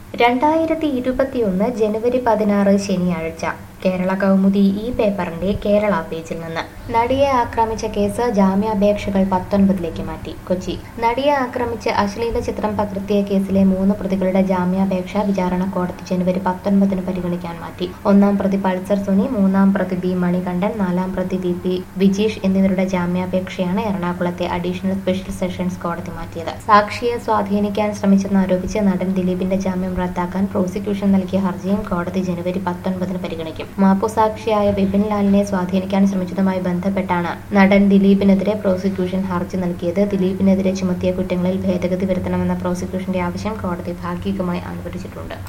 രണ്ടായിരത്തി ഇരുപത്തിയൊന്ന് ജനുവരി പതിനാറ് ശനിയാഴ്ച കേരള കൗമുദി ഈ പേപ്പറിന്റെ കേരള പേജിൽ നിന്ന് നടിയെ ആക്രമിച്ച കേസ് ജാമ്യാപേക്ഷകൾ പത്തൊൻപതിലേക്ക് മാറ്റി കൊച്ചി നടിയെ ആക്രമിച്ച് അശ്ലീല ചിത്രം പകർത്തിയ കേസിലെ മൂന്ന് പ്രതികളുടെ ജാമ്യാപേക്ഷ വിചാരണ കോടതി ജനുവരി പത്തൊൻപതിന് പരിഗണിക്കാൻ മാറ്റി ഒന്നാം പ്രതി പൾസർ സുനി മൂന്നാം പ്രതി ബി മണികണ്ഠൻ നാലാം പ്രതി ദി പി വിജീഷ് എന്നിവരുടെ ജാമ്യാപേക്ഷയാണ് എറണാകുളത്തെ അഡീഷണൽ സ്പെഷ്യൽ സെഷൻസ് കോടതി മാറ്റിയത് സാക്ഷിയെ സ്വാധീനിക്കാൻ ശ്രമിച്ചെന്നാരോപിച്ച് നടൻ ദിലീപിന്റെ ജാമ്യം റദ്ദാക്കാൻ പ്രോസിക്യൂഷൻ നൽകിയ ഹർജിയും കോടതി ജനുവരി പത്തൊൻപതിന് പരിഗണിക്കും മാപ്പുസാക്ഷിയായ ബിപിൻ ലാലിനെ സ്വാധീനിക്കാൻ ശ്രമിച്ചതുമായി ബന്ധപ്പെട്ടാണ് നടൻ ദിലീപിനെതിരെ പ്രോസിക്യൂഷൻ ഹർജി നൽകിയത് ദിലീപിനെതിരെ ചുമത്തിയ കുറ്റങ്ങളിൽ ഭേദഗതി വരുത്തണമെന്ന പ്രോസിക്യൂഷന്റെ ആവശ്യം കോടതി ഭാഗികമായി അനുവദിച്ചിട്ടുണ്ട്